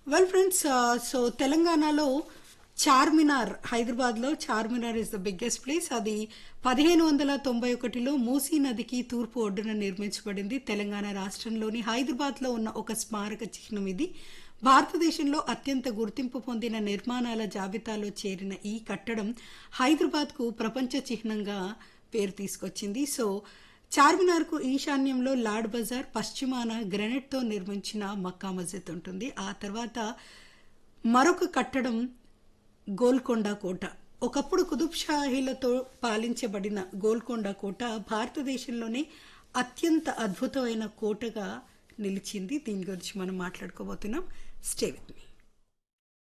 well friends so తెలంగాణలో చార్మినార్ హైదరాబాద్ లో Charminar is the biggest place అది పదిహేను వందల తొంభై ఒకటిలో మూసీ నదికి తూర్పు ఒడ్డున నిర్మించబడింది తెలంగాణ రాష్ట్రంలోని హైదరాబాద్ లో ఉన్న ఒక స్మారక చిహ్నం ఇది భారతదేశంలో అత్యంత గుర్తింపు పొందిన నిర్మాణాల జాబితాలో చేరిన ఈ కట్టడం హైదరాబాద్ కు ప్రపంచ చిహ్నంగా పేరు తీసుకొచ్చింది సో చార్మినార్ కు ఈశాన్యంలో లాడ్ బజార్ పశ్చిమాన గ్రెనైట్ తో నిర్మించిన మక్కా మస్జిద్ ఉంటుంది ఆ తర్వాత మరొక కట్టడం గోల్కొండ కోట ఒకప్పుడు కుతుబ్ షాహీలతో పాలించబడిన గోల్కొండ కోట భారతదేశంలోనే అత్యంత అద్భుతమైన కోటగా నిలిచింది దీని గురించి మనం మాట్లాడుకోబోతున్నాం స్టే విత్ మీ